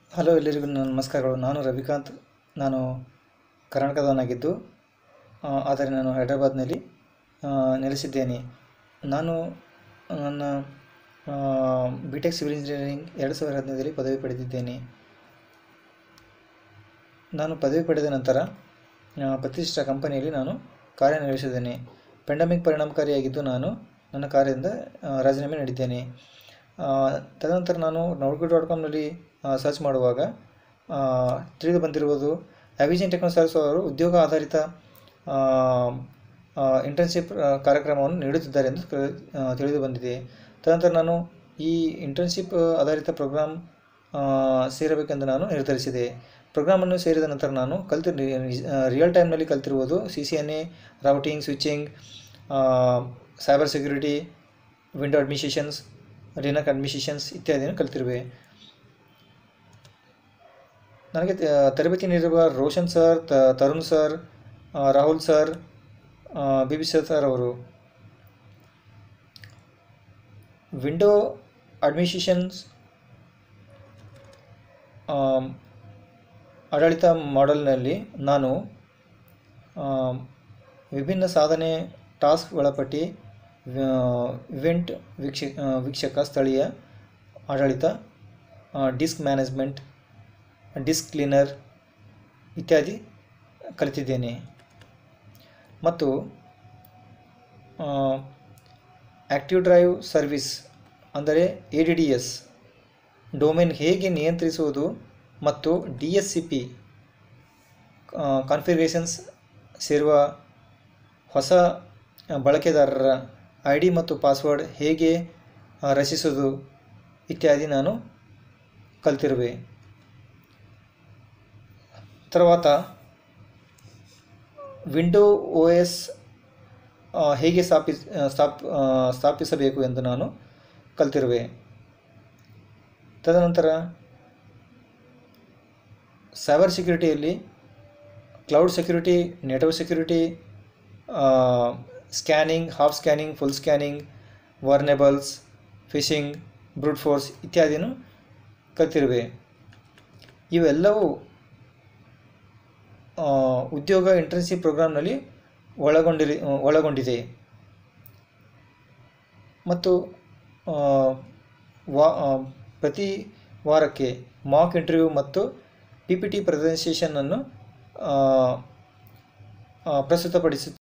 hello ಎಲ್ಲರಿಗೂ ನನ್ನ ನಮಸ್ಕಾರಗಳು ನಾನು ರವಿಕಾಂತ್ ನಾನು ಕರ್ನಾಟಕದವನಾಗಿದ್ದು ಆ, ಆದರೆ ನಾನು ಹೈದ್ರಾಬಾದ್ನಲ್ಲಿ ಆ, ನೆಲೆಸಿದ್ದೇನೆ ನಾನು ನನ್ನ ಬಿ ಟೆಕ್ ಸಿವಿಲ್ ಇಂಜಿನಿಯರಿಂಗ್ ಎರಡು ಸಾವಿರದ ಹದಿನೈದರಲ್ಲಿ ಪದವಿ ಪಡೆದಿದ್ದೇನೆ ನಾನು ಪದವಿ ಪಡೆದ ನಂತರ ಆ, ಪ್ರತಿಷ್ಠಿತ ಕಂಪನಿಯಲ್ಲಿ ನಾನು ಕಾರ್ಯನಿರ್ವಹಿಸಿದ್ದೇನೆ ಪೆಂಡಮಿಕ್ ಪರಿಣಾಮಕಾರಿಯಾಗಿದ್ದು ನಾನು ನನ್ನ ಕಾರ್ಯದಿಂದ ಆ, ರಾಜೀನಾಮೆ ನೀಡಿದ್ದೇನೆ ಆ, ತದನಂತರ ನಾನು ನೌಕರಿ ಡಾಟ್ ಕಾಮ್ನಲ್ಲಿ ಸರ್ಚ್ ಮಾಡುವಾಗ ಆ, ತಿಳಿದು ಬಂದಿರುವುದು ಅವಿಜನ್ ಟೆಕ್ನೋ ಸರ್ವಿಸ್ ಅವರು ಉದ್ಯೋಗ ಆಧಾರಿತ ಇಂಟರ್ನ್ಶಿಪ್ ಕಾರ್ಯಕ್ರಮವನ್ನು ನೀಡುತ್ತಿದ್ದಾರೆ ಎಂದು ಕ- ಆ, ತಿಳಿದು ಬಂದಿದೆ ತದನಂತರ ನಾನು ಈ ಇಂಟರ್ನ್ಶಿಪ್ ಆಧಾರಿತ ಪ್ರೋಗ್ರಾಮ್ ಸೇರಬೇಕೆಂದು ನಾನು ನಿರ್ಧರಿಸಿದೆ ಪ್ರೋಗ್ರಾಮನ್ನು ಸೇರಿದ ನಂತರ ನಾನು ಕಲಿತು ರಿಯಲ್ ಟೈಮ್ನಲ್ಲಿ ಕಲಿತಿರುವುದು C C N A routing switching cyber security window administrations Linux administrations ಇತ್ಯಾದಿಯನ್ನು ಕಲಿತಿರುವೆ ನನಗೆ ತ- ತರಬೇತಿ ನೀಡಿರುವ ರೋಷನ್ ಸರ್ ತ- ತರುಣ್ ಸರ್ ಆ, Rahul sir B B sir ಅವರು ವಿಂಡೋ ಅಡ್ಮಿನಿಸ್ಟ್ರೇಷನ್ಸ್ ಆಮ್, ಆಡಳಿತ ಮಾಡೆಲ್ನಲ್ಲಿ ನಾನು ಆಮ್, ವಿಭಿನ್ನ ಸಾಧನೆ ಟಾಸ್ಕ್ ಒಳಪಟ್ಟಿ ಇವೆಂಟ್ ವೀಕ್ಷ ಆ, ವೀಕ್ಷಕ ಸ್ಥಳೀಯ ಆಡಳಿತ ಡಿಸ್ಕ್ ಮ್ಯಾನೇಜ್ಮೆಂಟ್ ಡಿಸ್ಕ್ ಕ್ಲೀನರ್ ಇತ್ಯಾದಿ ಕಲಿತಿದ್ದೇನೆ ಮತ್ತು ಆ್ಯಕ್ಟಿವ್ ಡ್ರೈವ್ ಸರ್ವಿಸ್ ಅಂದರೆ A D D S domain ಹೇಗೆ ನಿಯಂತ್ರಿಸುವುದು ಮತ್ತು D S C P configurations ಸೇರುವ ಹೊಸ ಬಳಕೆದಾರರ ಐ ಡಿ ಮತ್ತು ಪಾಸ್ವರ್ಡ್ ಹೇಗೆ ಆ, ರಚಿಸುವುದು ಇತ್ಯಾದಿ ನಾನು ಕಲಿತಿರುವೆ తర్వాత ವಿಂಡೋ ಓ ಎಸ್ ಹೇಗೆ ಸ್ಥಾಪಿ ಸ್ಥಾಪ್ ಆ, ಸ್ಥಾಪಿಸಬೇಕು ಎಂದು ನಾನು ಕಲಿತಿರುವೆ ತದನಂತರ ಸೈಬರ್ ಸೆಕ್ಯುರಿಟಿಯಲ್ಲಿ cloud security network security scanning half scanning full scanning vulnerables phishing brute force ಇತ್ಯಾದಿಯನ್ನು ಕಲಿತಿರುವೆ ಇವೆಲ್ಲವೂ ಆ, ಉದ್ಯೋಗ ಇಂಟರ್ನ್ಶಿಪ್ ಪ್ರೋಗ್ರಾಮ್ನಲ್ಲಿ ಒಳಗೊಂಡಿರಿ ಒಳಗೊಂಡಿದೆ ಮತ್ತು ಆ, ವಾ ಆ, ಪ್ರತಿ ವಾರಕ್ಕೆ ಮಾಕ್ ಇಂಟರ್ವ್ಯೂ ಮತ್ತು ಪಿ ಪಿ ಟಿ ಪ್ರೆಸೆಂಟೇಷನನ್ನು ಪ್ರಸ್ತುತಪಡಿಸು